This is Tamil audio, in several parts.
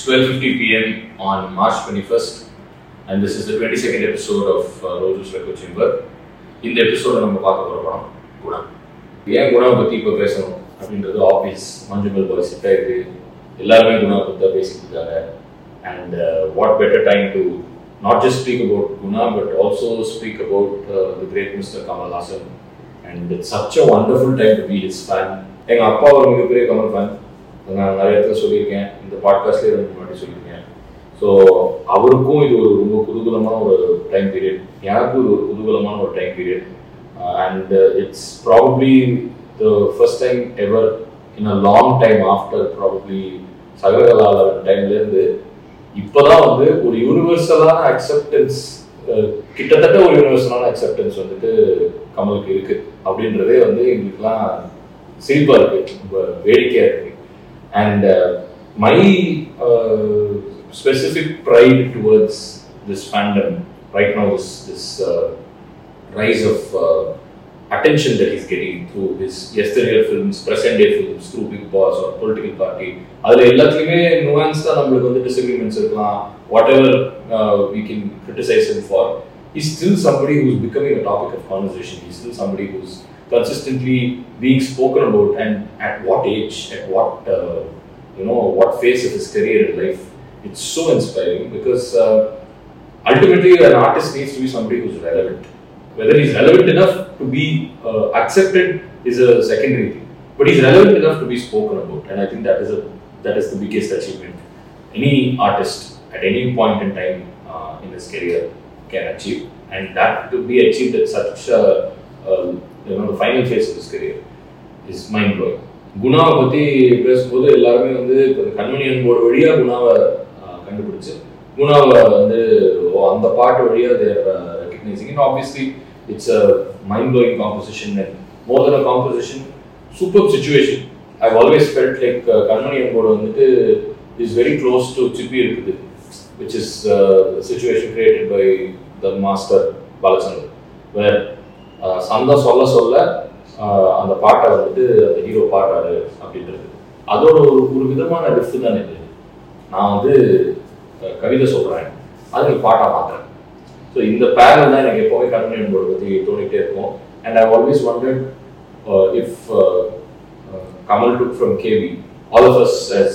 It's 12:50 p.m. on March 21st, and this is the 22nd episode of uh, Roses Record Chamber. இந்த எபிசோட நம்ம பார்க்க போகிற படம் குணா ஏன் குணாவை பற்றி இப்போ பேசணும் அப்படின்றது ஆஃபீஸ் மஞ்சுமல் பாய்ஸ் கிட்ட இருக்கு எல்லாருமே குணாவை பற்றி தான் பேசிட்டு இருக்காங்க and what better time to not just speak about Guna but also speak about the great mister Kamal Haasan and it's such a wonderful time to be his fan எங்கள் அப்பா ஒரு மிகப்பெரிய கமல் ஃபேன் நான் நிறைய இடத்துல சொல்லியிருக்கேன் இந்த பாட்காஸ்ட்லேயே ரெண்டு முன்னாடி சொல்லியிருக்கேன் ஸோ அவருக்கும் இது ஒரு ரொம்ப குதூகலமான ஒரு டைம் பீரியட் எனக்கும் இது ஒரு குதூகலமான ஒரு time period and it's probably the first time ever in a long time after probably சகரகலாளர் டைம்லேருந்து இப்போதான் வந்து ஒரு யூனிவர்சலான அக்செப்டன்ஸ் கிட்டத்தட்ட ஒரு யூனிவர்சலான அக்செப்டன்ஸ் வந்துட்டு கமலுக்கு இருக்கு அப்படின்றதே வந்து எங்களுக்குலாம் சிரிப்பா இருக்கு ரொம்ப வேடிக்கையா இருக்கு and my specific pride towards this fandom right no this this rise of attention that he's getting through his yesteryear films, present day films, through Big Boss or political party. அதில் எல்லாத்துலேயுமே நுவான்ஸ்டாக நம்மளுக்கு வந்து டிசக்ரிமெண்ட்ஸ் இருக்கலாம் whatever we can criticize him for he's still somebody who's becoming a topic of conversation. He's still somebody who's consistently being spoken about and at what age, at what, uh, you know, what phase of his career in life. It's so inspiring because uh, ultimately an artist needs to be somebody who's relevant. Whether he's relevant enough to be uh, accepted is a secondary thing, but he's relevant enough to be spoken about, and I think that is a that is the biggest achievement any artist at any point in time uh, in his career can achieve, and that to be achieved at such a, uh, you know the final phase of his career is mind blowing. குணாவை பற்றி பேசும்போது எல்லாருமே வந்து இப்போ கன்வீனியன் போர்டு வழியாக குணாவை கண்டுபிடிச்சு குணாவை வந்து அந்த பாட்டு வழியாக தேர் recognizing it. Obviously, it's a mind-blowing composition and more than a composition, superb situation. I've always felt like uh, Kanmani Angoda வந்துட்டு is very close to Chippy இருக்குது which is uh, the situation created by the master Balachandran where uh, சந்தா சொல்ல சொல்ல uh, அந்த பாட்டை வந்துட்டு அந்த ஹீரோ பாடுறாரு அப்படின்றது அதோட ஒரு ஒரு விதமான ரிஃப் தான் இது நான் வந்து uh, கவிதை சொல்கிறேன் அது நீ பாட்டாக மாத்துறேன் ஸோ இந்த பேரல் தான் எனக்கு எப்போவுமே கன்வீனியன் போர்டு பற்றி தோணிகிட்டே இருக்கும் and I always wondered if Kamal took from கேவி ஆல் ஆஃப் அஸ் as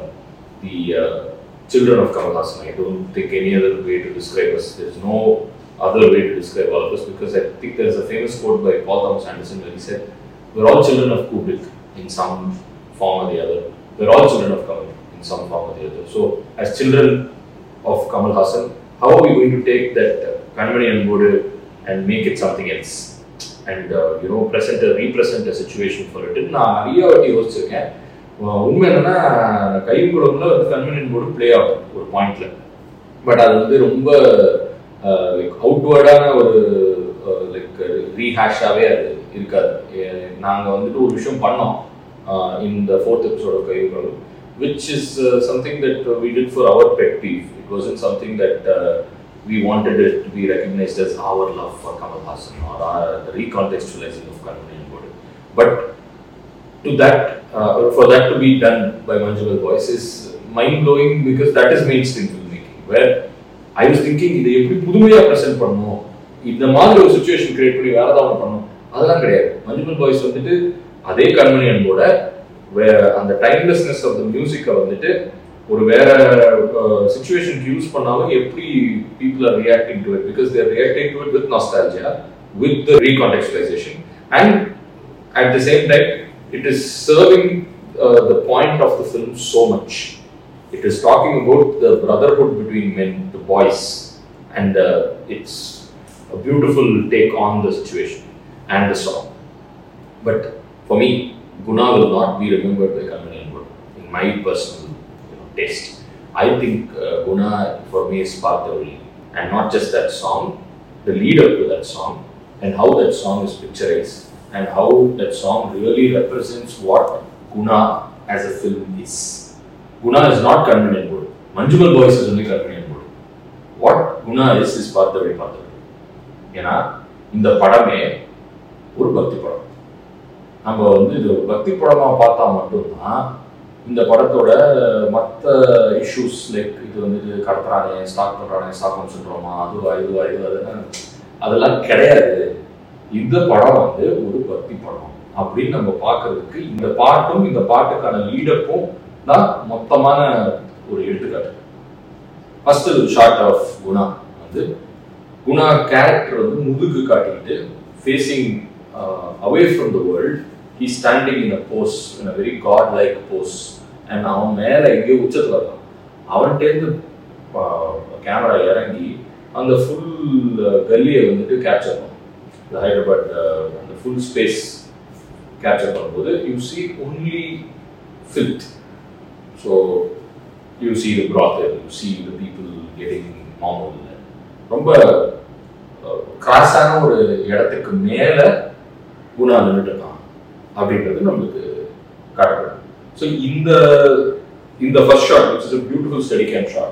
தி children of Kamal Hassan. I don't think any other way to describe us. There's no other way to describe all of us because I think there's a famous quote by Paul Thomas Anderson where he said, We're all children of Kubrick in some form or the other. We're all children of Kamal in some form or the other. So, as children of Kamal Hassan, how are we going to take that uh, Kanmani Anbodu and make it something else? And, uh, you know, present a, represent a situation for it. நான் நிறைய வாட்டி யோசிச்சிருக்கேன் உ- உண்மை என்னன்னா கையும் குடம்ல வந்து கன்வீனியன் போர்டு ப்ளே ஆகும் ஒரு பாயிண்ட்ல பட் அது வந்து ரொம்ப லைக் அவுட்வேர்டான ஒரு லைக் ரீஹேஷாகவே அது இருக்காது ஏ- நாங்க வந்துட்டு ஒரு விஷயம் பண்ணோம் இந்த ஃபோர்த் எபிசோட கையும் குடம் which is uh, something that uh, we did for our pet peeve. It wasn't something that uh, we wanted it to be recognized as our love for Kamal Hassan or our, the recontextualizing of Kanmani Anbodu. But to that, uh, for that to be done by Manjumal Boys is mind blowing because that is mainstream filmmaking. Where I was thinking, இதை எப்படி புதுமையா ப்ரெசென்ட் பண்ணணும் இந்த மாதிரி ஒரு சுச்சுவேஷன் கிரியேட் பண்ணி வேற ஏதாவது ஒண்ணு பண்ணணும் அதெல்லாம் கிடையாது மஞ்சுமல் பாய்ஸ் வந்துட்டு அதே கண்மணி அன்போட வே- அந்த டைம்லெஸ்னஸ் ஆஃப் த மியூசிக்கை வந்துட்டு ஒரு வேற சுச்சுவேஷனுக்கு யூஸ் பண்ணாலும் எப்படி people are reacting to it because they're reacting to it with nostalgia with the recontextualization and at the same time, it is serving uh, the point of the film so much. It is talking about the brotherhood between men, the boys, and uh, it's a beautiful take on the situation and the song. But for me, Guna will not be remembered by Kanmani Anbodu in my personal you know, taste. I think uh, Guna for me is Parthavali, and not just that song, the lead up to that song, and how that song is picturized, and how that song really represents what Guna as a film is. Guna is not Kanmani Anbodu. Manjumal Boys is only Kanmani Anbodu. What Guna is is Parthavali Parthavali. ஏன்னா இந்த படமே ஒரு பக்தி படம் நம்ம வந்து இது ஒரு பக்தி படமா பார்த்தா மட்டும்தான் இந்த படத்தோட மற்ற இஷ்யூஸ் லைக் இது வந்துட்டு கடத்துறாங்க ஸ்டாக் பண்றாங்க ஸ்டாக் சிண்ட்ரோமா அதுவா இதுவா இது அதுன்னு அதெல்லாம் கிடையாது இந்த படம் வந்து ஒரு பக்தி படம் அப்படின்னு நம்ம பார்க்கறதுக்கு இந்த பாட்டும் இந்த பாட்டுக்கான லீடப்பும் தான் மொத்தமான ஒரு எடுத்துக்காட்டு ஃபர்ஸ்ட் ஷார்ட் ஆஃப் குணா வந்து குணா கேரக்டர் வந்து முதுகு காட்டிக்கிட்டு facing away from the world he standing in a pose in a very god like pose and அவன் மேலே எங்கேயோ உச்சத்தில் இருக்கான் அவன்கிட்டேருந்து கேமரா இறங்கி அந்த ஃபுல் கல்லியை வந்துட்டு கேப்சர் பண்ணும் இந்த ஹைதராபாத் அந்த ஃபுல் ஸ்பேஸ் கேப்சர் பண்ணும்போது you see only filth so you see the brothel you see the people getting மாமூல் ரொம்ப கிராஸான ஒரு இடத்துக்கு மேலே குணா நின்றுட்டு இருக்கான் அப்படின்றது நம்மளுக்கு காட்டப்படும் ஸோ இந்த இந்த first shot which is beautiful steady cam shot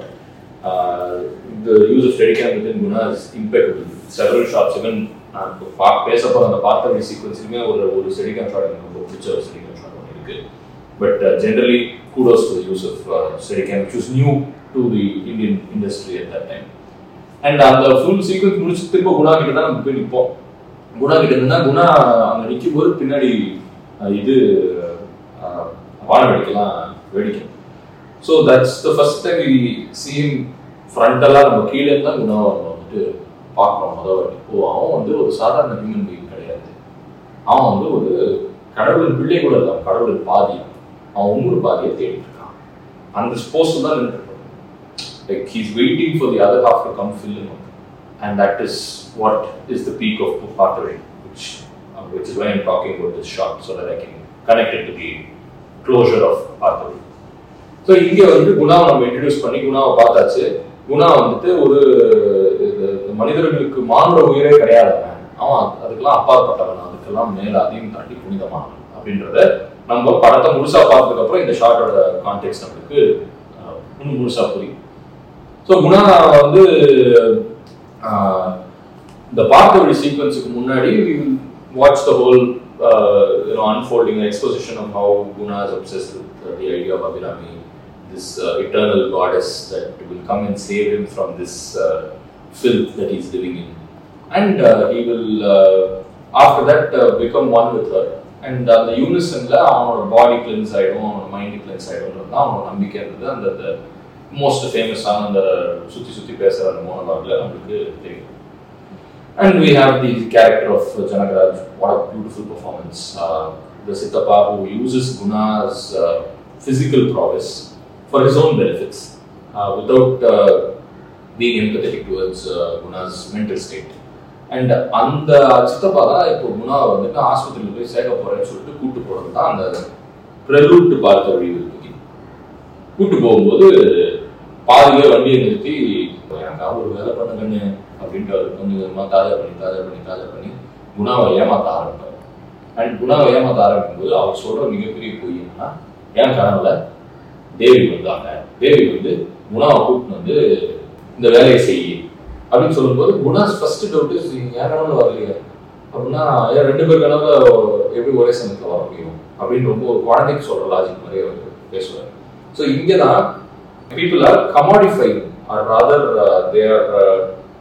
இந்த use of steady cam with Guna is impeccable several shots இவன் நான் இப்போ பா பேச போகிற அந்த பார்த்த சீக்வன்ஸுமே ஒரு ஒரு ஸ்டடி கேம் ஷாட் எனக்கு ரொம்ப பிடிச்ச ஒரு ஸ்டடி கேம் ஷாட் ஒன்று இருக்கு but generally kudos to the use of uh, Steadicam, which was new to the Indian industry at that time. And அந்த ஃபுல் சீக்வன்ஸ் முடிச்சு திரும்ப குணா கிட்ட தான் நம்ம போய் நிற்போம் குணா கிட்ட இருந்தா குணா அங்கே நிற்கும் போது பின்னாடி அஹ், இது அஹ், வானவெடிக்கலாம் வெடிக்கும் so that's the first time we seem ஃப்ரண்டெல்லாம் நம்ம கீழே இருந்தா குணாவை நம்ம வந்துட்டு பார்க்குறோம் முதல் வாட்டி ஓ அவன் வந்து ஒரு சாதாரண ஹியூமன் பீயிங் கிடையாது அவன் வந்து ஒரு கடவுளின் பிள்ளை கூட இல்லை அவன் கடவுளின் பாதி அவன் இன்னொரு பாதியை தேடிட்டு இருக்கான் அந்த ஸ்போர்ட்ஸ் தான் நின்று like he's waiting for the other half to come fill him up and that is what is the peak of Partari which uh, which is why I'm talking about this shot so that I can connect it to the closure of Partari so இங்க வந்து குணாவை நம்ம இன்ட்ரடியூஸ் பண்ணி குணாவை பார்த்தாச்சு குணா வந்துட்டு ஒரு இது மனிதர்களுக்கு மானுட உயிரே கிடையாதுங்க அவன் அதுக்கெல்லாம் அப்பாற்பட்டவன் அதுக்கெல்லாம் மேல அதையும் தாண்டி புனிதமானவன் அப்படின்றத நம்ம படத்தை முழுசா பார்த்ததுக்கு அப்புறம் இந்த ஷார்ட்டோட கான்டெக்ட் நம்மளுக்கு அஹ், இன்னும் முழுசா புரியும் ஸோ குணா வந்து ஆஹ், இந்த பார்த்த வழி சீக்வன்ஸுக்கு முன்னாடி watch the whole unfolding exposition of how Guna is obsessed with uh, the idea of Abhirami, this uh, eternal goddess that will come and save him from this uh, filth that he's living in. And uh, he will, uh, after that, uh, become one with her. And அந்த யூனிசன்ல அவனோட பாடி கிளென்ஸ் ஆயிடும் அவனோட மைண்ட் கிளென்ஸ் ஆயிடும்ன்றது தான் அவனோட நம்பிக்கை இருந்தது அந்த அந்த மோஸ்ட் ஃபேமஸான அந்த சுத்தி சுத்தி பேசுற அந்த மோனலாக்ல நம்மளுக்கு தெரியும் And we have the character of Janagaraj. What a beautiful performance. Uh, the Sittapa who uses Guna's uh, physical prowess for his own benefits uh, without uh, being empathetic towards uh, Guna's mental state. And அந்த சித்தப்பா தான் இப்போ குணா வந்துட்டு ஆஸ்பத்திரியில் போய் சேர்க்க போறேன்னு சொல்லிட்டு கூட்டு போறது தான் அந்த பிரலூட்டு பார்த்த வழி இருக்கு கூட்டு போகும்போது பாதியிலே வண்டியை நிறுத்தி எனக்காக ஒரு வேலை பண்ணுங்கன்னு அப்படின்ட்டு அவர் கொஞ்சம் கொஞ்சமாக தாஜா பண்ணி தாஜா பண்ணி தாஜா பண்ணி குணாவை ஏமாத்த ஆரம்பிப்பார் அண்ட் குணாவை ஏமாத்த ஆரம்பிக்கும் போது அவர் சொல்ற மிகப்பெரிய பொய் என்னன்னா என் கனவுல தேவி வந்தாங்க தேவி வந்து குணாவை கூப்பிட்டு வந்து இந்த வேலையை செய் அப்படின்னு சொல்லும்போது குணாஸ் ஃபர்ஸ்ட் டவுட் என் கனவுல வரலையே அப்படின்னா ஏன் ரெண்டு பேர் கனவுல எப்படி ஒரே சமயத்தில் வர முடியும் அப்படின்னு ரொம்ப ஒரு குழந்தைக்கு சொல்ற லாஜிக் மாதிரி அவர் பேசுவார் ஸோ இங்கே தான் people are commodifying or rather uh, they are uh,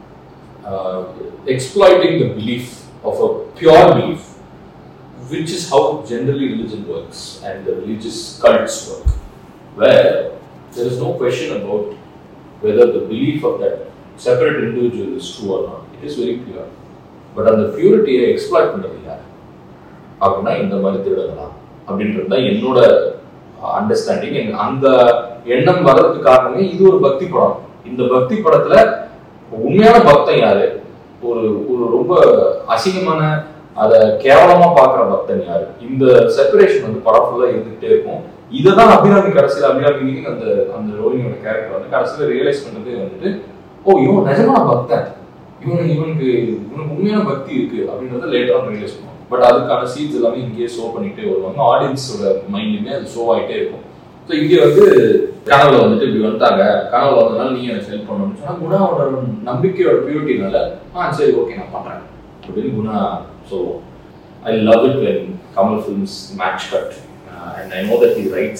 uh, exploiting the belief of a pure belief which is how generally religion works and the religious cults work where there is no question about whether the belief of that separate individual is true or not it is very pure but அந்த பியூரிட்டியை எக்ஸ்ப்ளாய்ட் பண்ணுறது யார் அப்படின்னா இந்த மாதிரி திருடங்களா அப்படின்றது தான் என்னோட அண்டர்ஸ்டாண்டிங் அந்த எண்ணம் வர்றதுக்கு காரணமே இது ஒரு பக்தி படம் இந்த பக்தி படத்துல உண்மையான பக்தன் யாரு ஒரு ஒரு ரொம்ப அசிங்கமான அதை கேவலமா பாக்குற பக்தன் யாரு இந்த செப்பரேஷன் வந்து படம் ஃபுல்லா இருந்துகிட்டே இருக்கும் இதை தான் அபிராமி கடைசியில் அபிராமி அந்த அந்த ரோஹினியோட கேரக்டர் வந்து கடைசியில் ரியலைஸ் பண்றதே வந்துட்டு ஓ இவன் நிஜமான பக்தன் இவன் இவனுக்கு இவனுக்கு உண்மையான பக்தி இருக்கு அப்படின்றத லேட்டராக ரியலைஸ் பண்ணுவோம் பட் அதுக்கான சீன்ஸ் எல்லாமே இங்கேயே ஷோ பண்ணிட்டே வருவாங்க ஆடியன்ஸோட மைண்ட்லயுமே அது ஷோ ஆயிட்டே இருக்கும் ஸோ இங்கே வந்து கனவுல வந்துட்டு இப்படி வந்துட்டாங்க கனவுல வந்ததுனால நீ எனக்கு ஹெல்ப் பண்ணணும்னு சொன்னா குணாவோட நம்பிக்கையோட பியூரிட்டினால ஆ சரி ஓகே நான் பண்றேன் அப்படின்னு Guna so I love it when Kamal films match cut and I know that he writes it it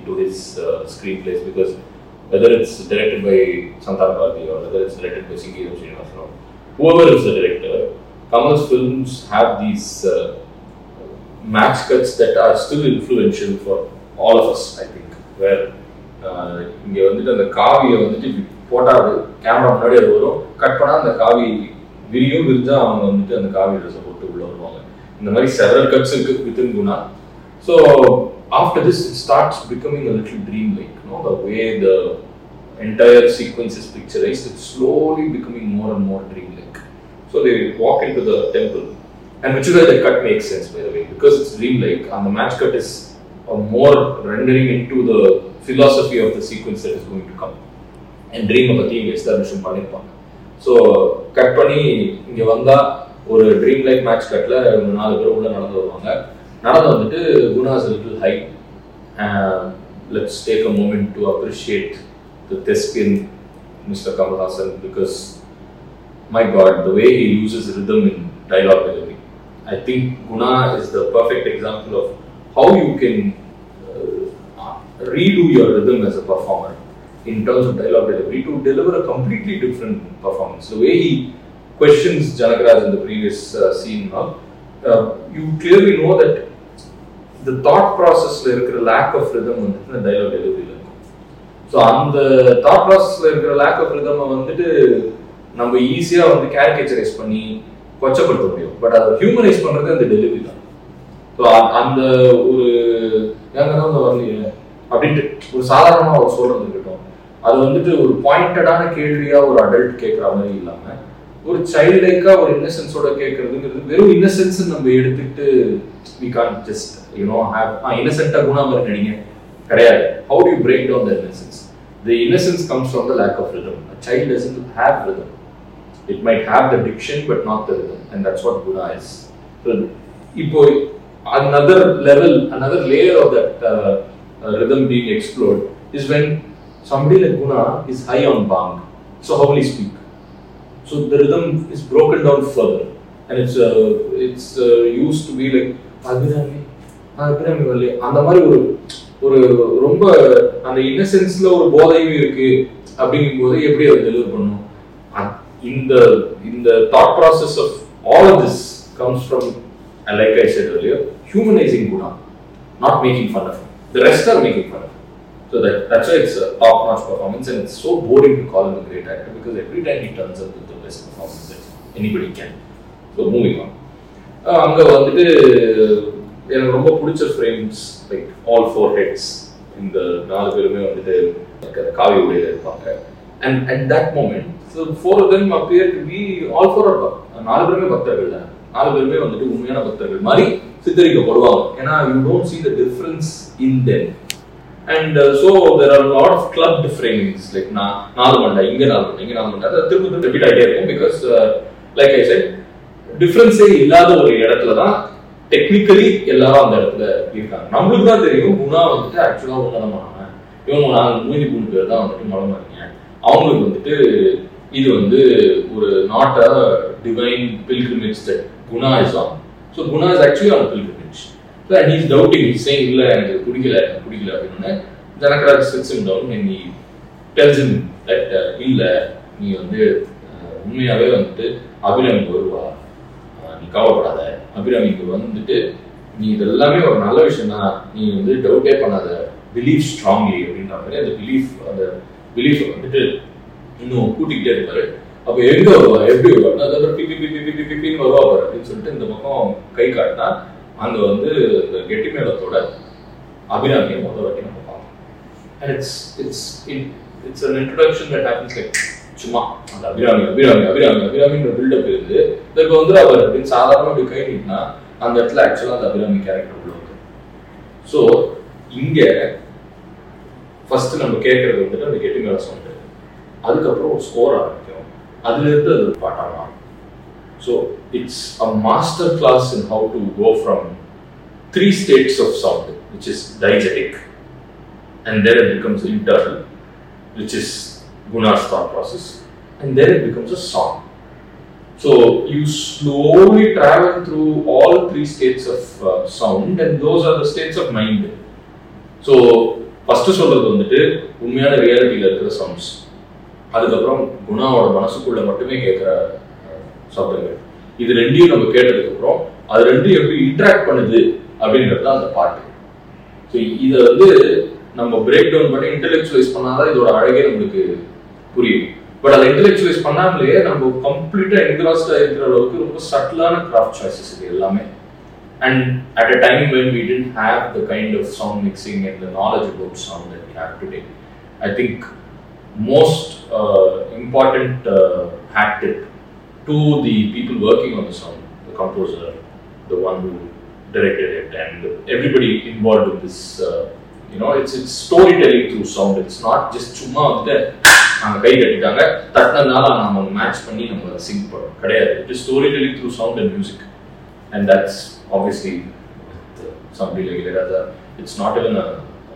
to his uh, screenplays because whether it's directed by Santan Bharti or whether it's directed by Singiram Srinivasan or whoever is the director, Kamal's films have these uh, match cuts that are still influential for all of us, I think. Where uh, இங்க வந்துட்டு அந்த காவியை வந்துட்டு இப்படி போட்டா அது கேமரா முன்னாடி அது வரும் கட் பண்ணா அந்த காவி விரியும் விரிஞ்சா அவங்க வந்துட்டு அந்த காவி ட்ரெஸ்ஸை போட்டு உள்ள வருவாங்க இந்த மாதிரி செவரல் கட்ஸ் இருக்கு within Guna so after this it starts becoming a little dream like no the way the entire sequence is picturized, it's slowly becoming more and more dreamlike. So they walk into the temple, and which is why the cut makes sense, by the way, because it's dreamlike, and the match cut is a more rendering into the philosophy of the sequence that is going to come. And dream பற்றி இங்கே எஸ்டாப்ளிஷன் பண்ணியிருப்பாங்க ஸோ கட் பண்ணி இங்கே வந்தால் ஒரு ட்ரீம் லைக் மேட்ச் கட்டில் நாலு பேர் உள்ள நடந்து வருவாங்க நடந்து வந்துட்டு Guna's little high let's take a moment to appreciate the thespian Mr. Kamal Hassan because my god, the way he uses rhythm in dialogue delivery. I think Guna is the perfect example of how you can uh, redo your rhythm as a performer in terms of dialogue delivery to deliver a completely different performance. The way he questions Janagraj in the previous uh, scene now, uh, you clearly know that the thought process இருக்கிற lack of rhythm வந்துட்டு இந்த dialogue delivery இருக்கும் ஸோ அந்த தாட் ப்ராசஸ்ல இருக்கிற லேக் ஆஃப் ரிதமை வந்துட்டு நம்ம ஈஸியா வந்து கேரிகேச்சரைஸ் பண்ணி கொச்சப்படுத்த முடியும் பட் அதை ஹியூமனைஸ் பண்றது அந்த டெலிவரி தான் ஸோ அந்த ஒரு எங்க தான் வரலையே அப்படின்ட்டு ஒரு சாதாரணமா அவர் சொல்றது இருக்கட்டும் அது வந்துட்டு ஒரு பாயிண்டடான கேள்வியா ஒரு அடல்ட் கேட்குற மாதிரி இல்லாம ஒரு சைல்ட் லைக்கா ஒரு இன்னசென்ஸோட கேட்கறதுங்கிறது வெறும் இன்னசென்ஸ் நம்ம எடுத்துக்கிட்டு we can just you know have இன்னசென்ட்டா குணா மாதிரி நடிங்க கிடையாது how to break down the innocence the innocence comes from the lack of rhythm a child doesn't have rhythm it might have the diction but not the rhythm and that's what Guna is இப்போ another level another layer of that uh, uh, rhythm being explored is when somebody like Guna is high on bang so how will he speak so the rhythm is broken down further and it's uh, it's uh, used to be like Abhirami Abhirami வரல அந்த மாதிரி ஒரு ஒரு ரொம்ப அந்த இன்னசென்ஸ்ல ஒரு போதையும் இருக்கு அப்படிங்கும் போது எப்படி அதை டெலிவர் பண்ணும் அ- இந்த இந்த thought process of all of this comes from like I said earlier humanizing Guna not making fun of him the rest are making fun of him so that that's why it's a top notch performance and it's so boring to call him a great actor because every time he turns up with the best performance that anybody can so moving on அஹ் அங்க வந்துட்டு எனக்கு ரொம்ப பிடிச்ச frames like all four heads இந்த நாலு பேருமே வந்துட்டு அந்த காவி உடையில இருப்பாங்க and at that moment so four of them appear to be all four நாலு பேருமே பக்தர்கள் தான் நாலு பேருமே வந்துட்டு உண்மையான பக்தர்கள் மாதிரி சித்தரிக்கப்படுவாங்க ஏன்னா you don't see the difference in them and so there are lot of club framings like நான் நாலு மண்டை இங்கே நாலு மண்டை இங்கே நாலு மண்டை அது திரும்ப திரும்ப ரிப்பீட் ஆகிட்டே இருக்கும் பிகாஸ் லைக் ஐ செட் டிஃப்ரென்ஸே இல்லாத ஒரு இடத்துல தான் டெக்னிக்கலி எல்லாரும் அந்த இடத்துல இருக்காங்க நம்மளுக்கு தான் தெரியும் குணா வந்துட்டு ஆக்சுவலாக உன்னதமானவன் இவங்க நாலு மூணு மூணு பேர் தான் வந்துட்டு மலமாறீங்க அவங்களுக்கு வந்துட்டு இது வந்து ஒரு not a divine pilgrimage that Guna is on so Guna is actually on pilgrimage so and he's doubting he's saying இல்லை எனக்கு இது பிடிக்கல எனக்கு பிடிக்கல அப்படின்னு Janagaraj sits him down and நீ டெல்ஸ் இம் தட் இல்லை நீ வந்து அஹ், உண்மையாவே வந்துட்டு அபிராமிக்கு வருவா அஹ், நீ கவலைப்படாத அபிராமிக்கு வந்துட்டு நீ இதெல்லாமே ஒரு நல்ல விஷயம் தான் நீ வந்து டவுட்டே பண்ணாத பிலீவ் ஸ்ட்ராங்லி அப்படின்ற மாதிரி அந்த பிலீஃப் அந்த பிலீஃப் வந்துட்டு இன்னும் கூட்டிக்கிட்டே இருப்பாரு அப்போ எங்க வருவா எப்படி வருவா அதாவது பிபி பிபி பிபி பிபின்னு வருவா பாரு அப்படின்னு சொல்லிட்டு இந்த பக்கம் கை காட்டினா அங்க வந்து இந்த கெட்டி மேளத்தோட அபிராமியை முதல் வாட்டி நம்ம பார்ப்போம் and it's it's it's an introduction that happens like சும்மா அந்த அபிராமி அபிராமி அபிராமி அபிராமின்ற பில்டப் இருந்து இதற்கு வந்து அவர் அப்படின்னு சாதாரண அப்படி கை நீட்டினா அந்த இடத்துல ஆக்சுவலாக அந்த அபிராமி கேரக்டர் உள்ள வந்து ஸோ இங்க ஃபர்ஸ்ட் நம்ம கேட்கறது வந்துட்டு அந்த கெட்டி மேல சவுண்டு அதுக்கப்புறம் ஒரு ஸ்கோர் ஆரம்பிக்கும் அதுல இருந்து அது ஒரு பாட்டாக so it's a master class in how to go from three states of sound which is diegetic and then it becomes internal, which is Guna's thought process, and then it becomes a song. So you slowly travel through all three states of uh, sound, and those are the states of mind. So first சொல்றது வந்துட்டு உண்மையான ரியாலிட்டியில இருக்கிற சவுண்ட்ஸ் அதுக்கப்புறம் குணாவோட மனசுக்குள்ள மட்டுமே கேட்குற சப்தங்கள் இது ரெண்டையும் நம்ம கேட்டதுக்கு அப்புறம் அது ரெண்டையும் எப்படி இன்ட்ராக்ட் பண்ணுது அப்படின்றது தான் அந்த பாட்டு ஸோ இதை வந்து நம்ம பிரேக் டவுன் பண்ணி இன்டெலெக்சுவலைஸ் பண்ணாதான் இதோட அழகே நம்மளுக்கு புரியும் பட் அதை இன்டெலெக்சுவலைஸ் பண்ணாமலே நம்ம கம்ப்ளீட்டா என்கிராஸ்டா இருக்கிற அளவுக்கு ரொம்ப சட்டிலான கிராஃப்ட் சாய்ஸஸ் இது எல்லாமே and at a time when we didn't have the kind of sound mixing and the knowledge about sound that we have today I think most uh, important uh, hat tip to the people working on the song, the composer, the one who directed it, and everybody involved in this. Uh, you know, it's it's storytelling through sound. It's not just சும்மா வந்து நாங்க கை கட்டிட்டாங்க தட்டினதுனால நம்ம மேட்ச் பண்ணி நம்ம சிங் பண்ணோம் கிடையாது it is storytelling through sound and music and that's obviously somebody like Ilayaraja, it's not even a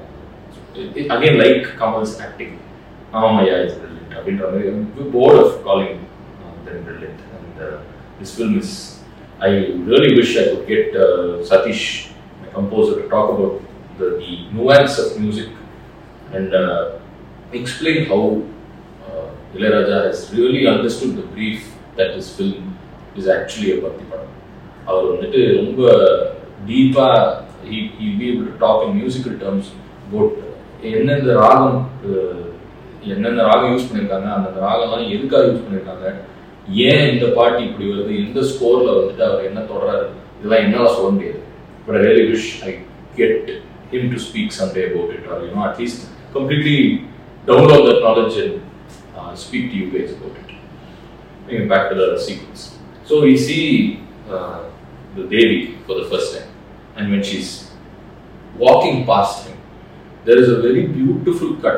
it, it- again like Kamal's acting. Oh yeah, it's brilliant. அப்படின்ற மாதிரி we're bored of calling uh, them brilliant. And uh, this film is, I really wish I could get uh, Satish, my composer, to talk about the, the nuance of music and uh, explain how uh, Ilayaraja has really understood the brief that this film is actually a பக்தி படம் அவர் வந்துட்டு ரொம்ப டீப்பாக he he'll be able to talk in musical terms about எந்தெந்த ராகம் அஹ், எந்தெந்த ராகம் யூஸ் பண்ணியிருக்காங்க அந்தந்த ராகம்லாம் எதுக்காக யூஸ் பண்ணியிருக்காங்க ஏன் இந்த பாட்டு இப்படி வருது எந்த ஸ்கோர்ல வந்துட்டு அவர் என்ன தொடராரு இதெல்லாம் என்னால சொல்ல முடியாது but I really wish I get him to speak someday about it or you know at least completely download that knowledge and speak to you guys about it Coming back to the sequence. So we see uh, the Devi for the first time, and when she's walking past him, there is a very beautiful cut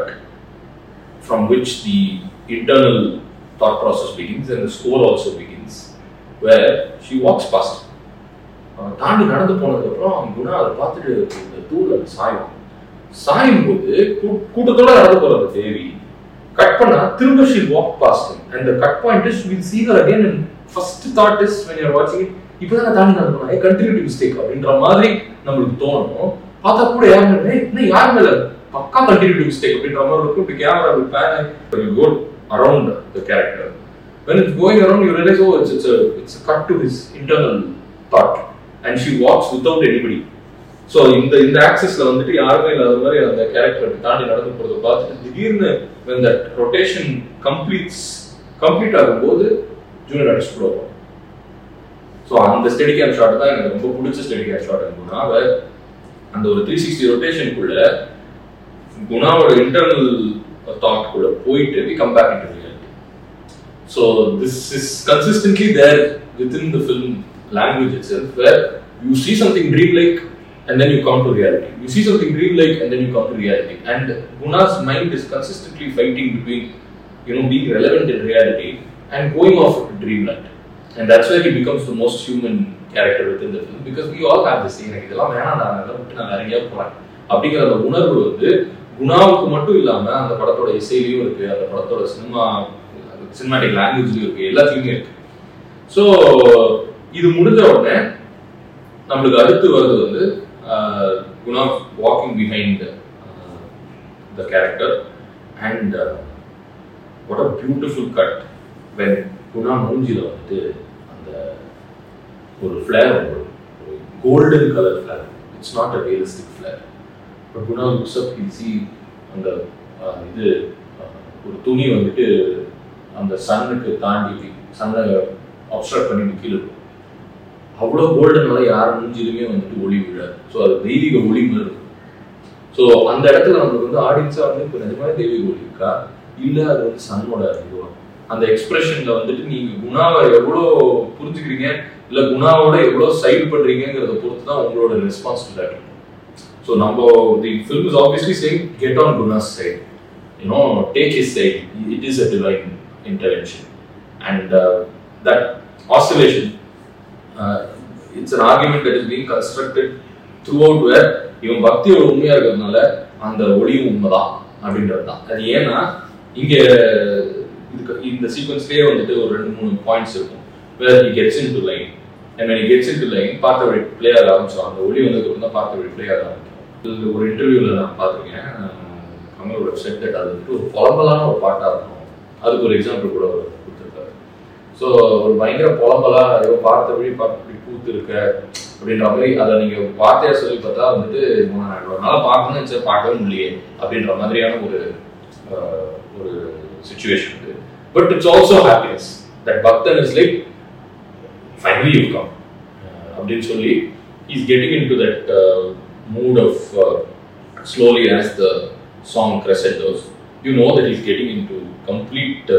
from which the internal thought process begins and the score also begins, where she walks past. him. அவன் தாண்டி நடந்து போனதுக்கப்புறம் குணா அதை பார்த்துட்டு இந்த தூள் அது சாயும் சாயும் போது கூ- கூட்டத்தோட நடந்து போற அந்த தேவி கட் பண்ணா திரும்ப she walk past and the cut point is will see her again and first thought is when you're watching it இப்பதான் நான் தாண்டி நடந்து போனேன் கண்டினியூட்டி மிஸ்டேக் அப்படின்ற மாதிரி நம்மளுக்கு தோணும் பார்த்தா கூட யார் மேல "ஏய், இன்னும் யார் மேல பக்கா கண்டினியூட்டி மிஸ்டேக் அப்படின்ற மாதிரி இருக்கும் இப்படி camera will pan and will go around the character when it's going around you realize oh it's, it's a it's a cut to his internal thought and she walks without anybody so இந்த இந்த ஆக்சஸ்ல வந்துட்டு யாருமே இல்லாத மாதிரி அந்த கேரக்டர் தாண்டி நடந்து போறதை பார்த்துட்டு திடீர்னு when that rotation completes complete ஆகும்போது ஜூனியர் அடிச்சு போடுவோம் ஸோ அந்த ஸ்டெடி கேம் ஷாட் தான் எனக்கு ரொம்ப பிடிச்ச ஸ்டெடி கேம் ஷாட் குணா அவர் அந்த ஒரு த்ரீ சிக்ஸ்டி ரொட்டேஷனுக்குள்ள குணாவோட இன்டர்னல் தாட் கூட போயிட்டு we come back into reality so this is consistently there within the film language it's where you see something dreamlike and then you come to reality. You see something dreamlike and then you come to reality. And Guna's mind is consistently fighting between, you know, being relevant in reality and going off to dreamland. And that's where he becomes the most human character within the film because we all have the same எனக்கு இதெல்லாம் வேணாம் நான் அதெல்லாம் விட்டு நான் வேற எங்கேயாவது போறேன் அப்படிங்கிற அந்த உணர்வு வந்து குணாவுக்கு மட்டும் இல்லாம அந்த படத்தோட இசையிலையும் இருக்கு அந்த படத்தோட சினிமா சினிமாட்டிக் லாங்குவேஜ்லயும் இருக்கு எல்லாத்துலயுமே இருக்கு ஸோ இது முடிஞ்ச உடனே நம்மளுக்கு அடுத்து வருது வந்து Guna walking behind the character and what a beautiful cut when Guna மூஞ்சியில் வந்துட்டு அந்த ஒரு ஃப்ளேர் ஒரு golden colour flare it's not a realistic flare but Guna looks up see அந்த அஹ், இது அஹ், ஒரு துணி வந்துட்டு அந்த சன்னுக்கு தாண்டி சன்னை அப்சர்வ் பண்ணி கீழே இருக்கும் அவ்வளோ கோல்டனால யார் மூஞ்சிலுமே வந்துட்டு ஒளி விழாது ஸோ அது தெய்வீக ஒளி மாதிரி இருக்கும் ஸோ அந்த இடத்துல நம்மளுக்கு வந்து ஆடியன்ஸாக வந்து இப்போ நிஜமான தெய்வீக ஒளி இருக்கா இல்லை அது வந்து சன்னோட இதுவா அந்த எக்ஸ்பிரஷன்ல வந்துட்டு நீங்க குணாவை எவ்வளோ புரிஞ்சுக்கிறீங்க இல்லை குணாவோட எவ்வளோ சைடு பண்றீங்கிறத பொறுத்து தான் உங்களோட ரெஸ்பான்சிபிலிட்டி இருக்கும் ஸோ நம்ம the film is obviously saying get on Guna's side you know take his side it is a divine intervention and that oscillation uh, it's an argument that is being constructed throughout where இவன் பக்தியோட உண்மையா இருக்கிறதுனால அந்த ஒளியும் உண்மைதான் அப்படின்றது தான் அது ஏன்னா இங்க இதுக்கு இந்த சீக்வன்ஸ்லயே வந்துட்டு ஒரு ரெண்டு மூணு பாயிண்ட்ஸ் இருக்கும் where he gets into line and when he gets into line பார்த்த வழி பிளே ஆக ஆரம்பிச்சோம் அந்த ஒளி வந்ததுக்கு அப்புறம் தான் பார்த்த வழி பிளே ஆக ஆரம்பிக்கும் இது ஒரு இன்டர்வியூவில் நான் பார்த்துருக்கேன் கமலோட செட் தட் அது வந்துட்டு ஒரு புலம்பலான ஒரு பாட்டாக இருக்கும் அதுக்கு ஒரு எக்ஸாம்பிள் கூட அவர் கொடுத்துருக்காரு ஸோ ஒரு பயங்கர புலம்பலா ஏதோ பார்த்தபடி பார்த்தபடி பூத்து இருக்க அப்படின்ற மாதிரி அதை நீங்கள் வார்த்தையா சொல்லி பார்த்தா வந்துட்டு நான் இவ்வளோ நாளாக பார்க்கணும்னு சரி பார்க்கவே முடியலையே அப்படின்ற மாதிரியான ஒரு ஆஹ், ஒரு சுச்சுவேஷன் இது but it's also happiness that பக்தன் is like finally you come அப்படின்னு சொல்லி is getting into that mood of slowly as the song crescendos you know that is getting into complete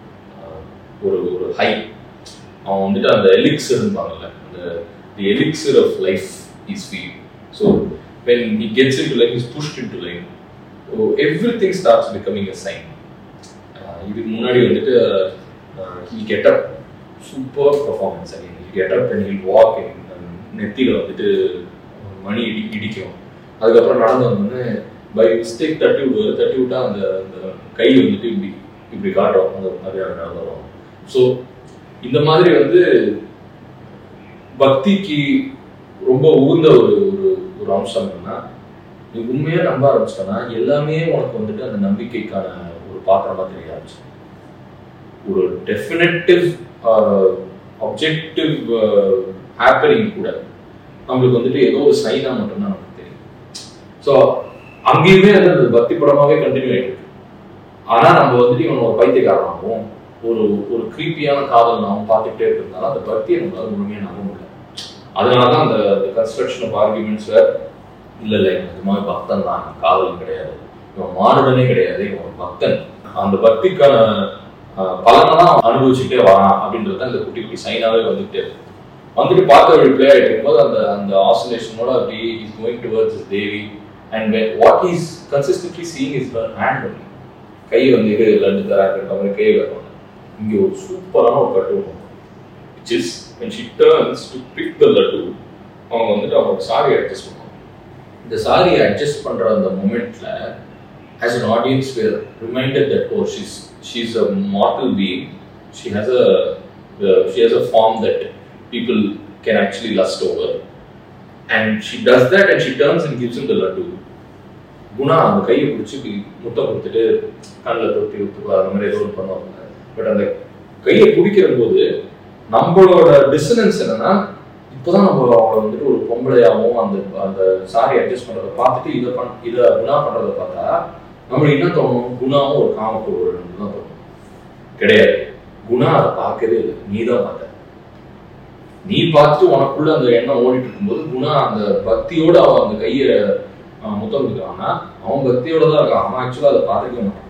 ஒரு ஒரு ஹை அவன் வந்துட்டு அந்த எலிக்ஸர் இருப்பாங்கல்ல அந்த the elixir of life is feel so when he gets into life is pushed into life everything starts becoming a sign இதுக்கு முன்னாடி வந்துட்டு he get up super performance and he get up and he'll walk நெத்தியில் வந்துட்டு மணி இடி இடிக்கும் அதுக்கப்புறம் நடந்து வந்தோடனே பை மிஸ்டேக் தட்டி விடுவார் தட்டி விட்டா அந்த அந்த கை வந்துட்டு இப்படி இப்படி காட்டும் அந்த மாதிரியான நடந்து வரும் ஸோ இந்த மாதிரி வந்து பக்திக்கு ரொம்ப உகந்த ஒரு ஒரு ஒரு அம்சம் என்னன்னா நீ உண்மையா நம்ப ஆரம்பிச்சிட்டனா எல்லாமே உனக்கு வந்துட்டு அந்த நம்பிக்கைக்கான ஒரு பாத்திரமா தெரிய ஆரம்பிச்சு ஒரு டெஃபினட்டிவ் அப்ஜெக்டிவ் ஹேப்பனிங் கூட நம்மளுக்கு வந்துட்டு ஏதோ ஒரு சைனா மட்டும்தான் நமக்கு தெரியும் ஸோ அங்கேயுமே வந்து அந்த பக்தி படமாவே கண்டினியூ ஆயிட்டு இருக்கு ஆனா நம்ம வந்துட்டு இவன் ஒரு பைத்தியக்காரனாகவும் ஒரு ஒரு கிரீப்பியான காதல் நாமும் பார்த்துக்கிட்டே இருக்கிறதுனால அந்த பக்தியை நம்மளால முழுமையாக நம்ப முடியல அதனாலதான் அந்த கன்ஸ்ட்ரக்ஷன் ஆஃப் ஆர்குமெண்ட்ஸ் இல்ல இல்ல இவன் நிஜமாவே பக்தன் தான் இவன் காதல் கிடையாது இவன் மாறுடனே கிடையாது இவன் ஒரு பக்தன் அந்த பக்திக்கான ஆஹ், பலனை தான் அவன் அனுபவிச்சுட்டே வரான் அப்படின்றது தான் இந்த குட்டி குட்டி சைனாவே வந்துட்டே இருக்கு வந்துட்டு பார்த்த வழி பிளே ஆகிட்டு இருக்கும்போது அந்த அந்த ஆசோலேஷனோட அப்படி is going towards is Devi and what is consistently seeing is hand only கை வந்து இது லட்டு தராங்கிற மாதிரி கை வருவாங்க இங்கே ஒரு சூப்பரான ஒரு கட்டு வரும் which is when she turns to pick the laddu அவங்க வந்துட்டு அவங்க சாரி அட்ஜஸ்ட் பண்ணுவாங்க இந்த சாரியை அட்ஜஸ்ட் பண்ற அந்த மூமெண்ட்ல as an audience we're reminded that oh she's she's a mortal being she has a uh, she has a form that people can actually lust over and she does that and she turns and gives him the laddu Guna அந்த கையை பிடிச்சி இப்படி முத்தம் கொடுத்துட்டு கண்ணில் தொட்டி விட்டு அந்த மாதிரி ஏதோ ஒன்று பண்ணுவாங்க பட் அந்த கையை பிடிக்கிற போது நம்மளோட டிசனன்ஸ் என்னன்னா இப்போதான் நம்ம அவங்கள வந்துட்டு ஒரு பொம்பளையாகவும் அந்த அந்த சாரி அட்ஜஸ்ட் பண்றதை பார்த்துட்டு இதை பண் இதை குணா பண்றதை பார்த்தா நம்மளுக்கு என்ன தோணும் குணாவும் ஒரு காமப்பொருள் தான் தோணும் கிடையாது குணா அதை பார்க்கவே இல்லை நீ தான் பார்த்த நீ பார்த்துட்டு உனக்குள்ள அந்த எண்ணம் ஓடிட்டு இருக்கும்போது குணா அந்த பக்தியோட அவன் அந்த கையை அஹ், முத்தம் கொடுக்குறான்னா அவன் பக்தியோட தான் இருக்கான் அவன் ஆக்சுவலா அதை பார்த்துக்க மாட்டான்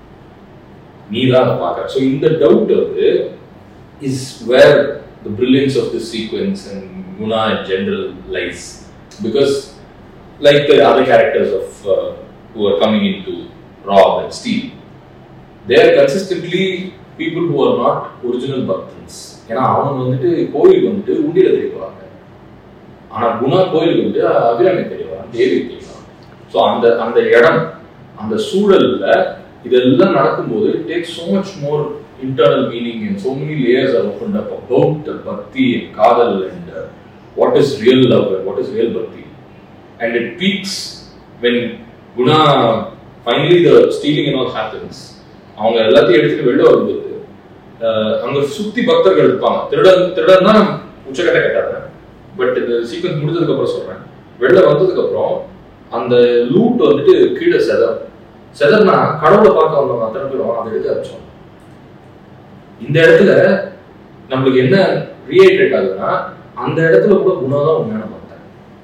நீ தான் அதை பார்க்கற ஸோ இந்த டவுட் வந்து is where the brilliance of the sequence and Guna in general lies because like the other characters of who are coming in to rob and steal they are consistently people who are not original பக்தன்ஸ் ஏன்னா அவங்க வந்துட்டு கோயிலுக்கு வந்துட்டு உண்டியில தெரிய போறாங்க ஆனா குணா கோயிலுக்கு வந்துட்டு அபிராமி தெரியவாங்க தேவி தெரியவாங்க ஸோ அந்த அந்த இடம் அந்த சூழல்ல இதெல்லாம் நடக்கும்போது take so much more internal meaning and so many layers are opened up about the bhakti and kadal and uh, what is real love and what is real bhakti and it peaks when guna finally the stealing and all happens அவங்க எல்லாத்தையும் எடுத்துட்டு வெளில வரும்போது அஹ், அங்க சுத்தி பக்தர்கள் இருப்பாங்க திருடன் திருடன் தான் உச்சக்கட்ட கட்டாங்க பட் இந்த சீக்வன்ஸ் முடிஞ்சதுக்கு அப்புறம் சொல்றேன் வெளில வந்ததுக்கு அப்புறம் அந்த லூட் வந்துட்டு கீழே செதம் செதர்னா கடவுளை பார்க்க வந்தவங்க அத்தனை பேரும் அதை எடுக்க ஆரம்பிச்சோம் இந்த இடத்துல நம்மளுக்கு என்ன ரீஹைட்ரேட் ஆகுதுன்னா அந்த இடத்துல கூட குணம் தான் உண்மையான பக்தன்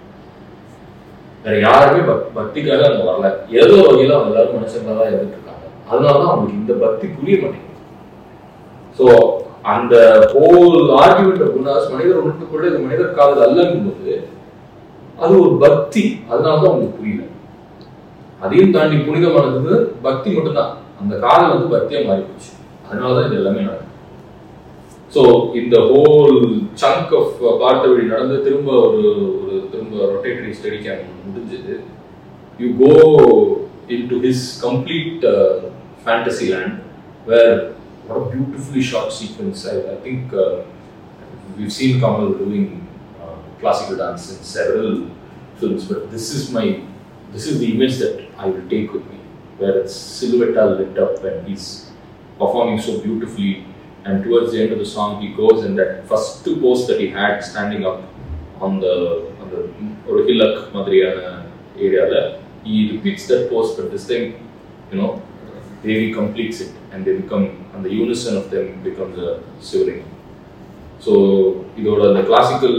வேற யாருமே பக்- பக்திக்காக அங்க வரல ஏதோ ஒரு வகையில அவங்க எல்லாரும் மனுஷங்களா தான் இருந்துட்டு இருக்காங்க அதனாலதான் அவங்களுக்கு இந்த பக்தி புரிய மாட்டேங்குது ஸோ அந்த ஹோல் ஆர்குமெண்ட் ஆஃப் குணாஸ் மனிதர் உணர்ந்துக்குள்ள இது மனிதர் காதல் அல்லங்கும் போது அது ஒரு பக்தி அதனாலதான் அவங்களுக்கு புரியல அதையும் தாண்டி புனிதமானது பக்தி மட்டும்தான் அந்த காதல் வந்து பக்தியா மாறி போச்சு அதனாலதான் இது எல்லாமே நடக்கும் ஸோ இந்த ஹோல் சங்க் ஆஃப் பார்த்த வழி நடந்து திரும்ப ஒரு ஒரு திரும்ப ரொட்டேட்டரி ஸ்டடி கேம்ப் முடிஞ்சது you go into his complete fantasy land where what a beautifully shot sequence. I, I think uh, we've seen Kamal doing uh, classical dance in several films, but this is my this is the image that I will take with me, where it's silhouette lit up and he's performing so beautifully. And towards the end of the song, he goes and that first pose that he had standing up on the on the or hillock மாதிரியான ஏரியால he repeats that pose but this time you know Devi completes it and they become and the unison of them becomes a shivering so இதோட அந்த classical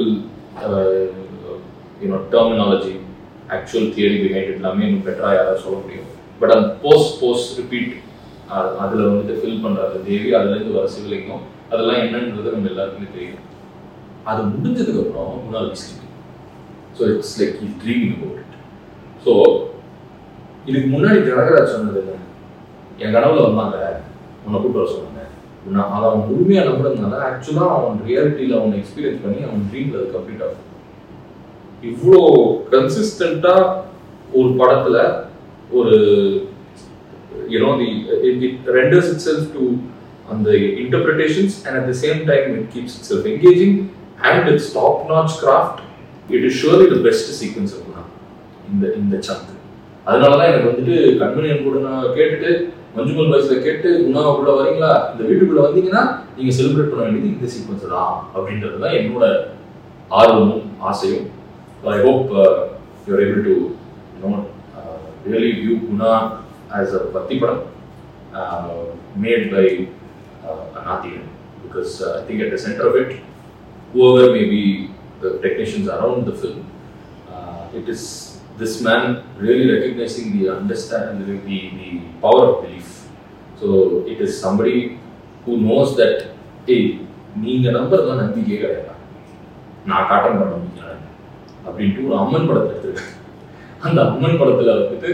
you know terminology actual theory behind எல்லாமே இன்னும் பெட்டராக யாராவது சொல்ல முடியும் பட் அந்த போஸ்ட் போஸ்ட் ரிப்பீட் அதில் வந்துட்டு ஃபில் பண்ணுறாரு தேவி அதுலேருந்து வர சிவலிங்கம் அதெல்லாம் என்னன்றது நம்ம எல்லாருக்குமே தெரியும் அது முடிஞ்சதுக்கப்புறம் முன்னாள் visit so it's like is dreaming about it so இதுக்கு முன்னாடி ஜனகராஜ் சொன்னது என்ன என் கனவுல வந்தாங்க உன்னை கூப்பிட்டு வர சொன்னாங்க நான் அதை அவன் முழுமையாக நம்புறதுனால ஆக்சுவலாக அவன் ரியாலிட்டியில் அவன் எக்ஸ்பீரியன்ஸ் பண்ணி அவன் ட்ரீமில் அது கம்ப்ளீட் ஆகும் இவ்வளோ கன்சிஸ்டண்ட்டாக ஒரு படத்தில் ஒரு you know the it renders itself to அந்த interpretations and at the same time it keeps itself engaging and it's top notch craft it is surely the best sequence இருக்கும்னா இந்த இந்த சங்க் அதனால தான் எனக்கு வந்துட்டு கண்மணியன் கூட நான் கேட்டுட்டு மஞ்சுமல் பாய்ஸ்ல கேட்டு உணவுக்குள்ள வரீங்களா இந்த வீட்டுக்குள்ள வந்தீங்கன்னா நீங்க செலிப்ரேட் பண்ண வேண்டியது இந்த சீக்வன்ஸ் தான் அப்படின்றது தான் என்னோட ஆர்வமும் ஆசையும் I hope you are able to no really view Guna as a பக்தி படம் மேட் பை நாத்திகன் because I think at the centre of it whoever may be the technicians around the film, uh, it is this man really recognizing the understand the, the, the power of belief. So it is somebody who knows that hey நீங்க நம்புறதுலாம் நம்பிக்கையே கிடையாது நான் காட்டன் பண்ண நம்பிக்கை அப்படின்ட்டு ஒரு அம்மன் படத்தை எடுத்திருக்கேன் அந்த அம்மன் படத்துல வந்துட்டு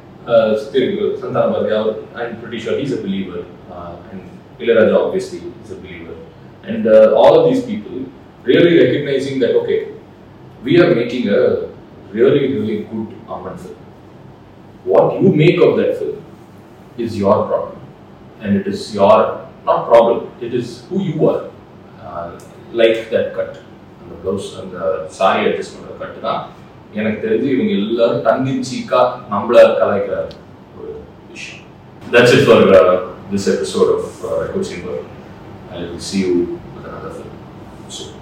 சந்தான பாரதி அவர் I'm pretty sure he's a believer and Ilaiyaraaja obviously is a believer and all of these people really recognizing that okay, we are making a really, really good Amman film. What you make of that film is your problem. And it is your, not problem, it is who you are. Uh, like that cut. அந்த ப்ளவுஸ் அந்த சாரி அட்ஜஸ்ட் பண்ணுற கட்டு தான் எனக்கு தெரிஞ்சு இவங்க எல்லாரும் டங்கின் சீக்கா நம்மள கலாய்க்கிற ஒரு விஷயம் that's it for this episode of ரெக்கோ சிம்பர் I will see you with another film soon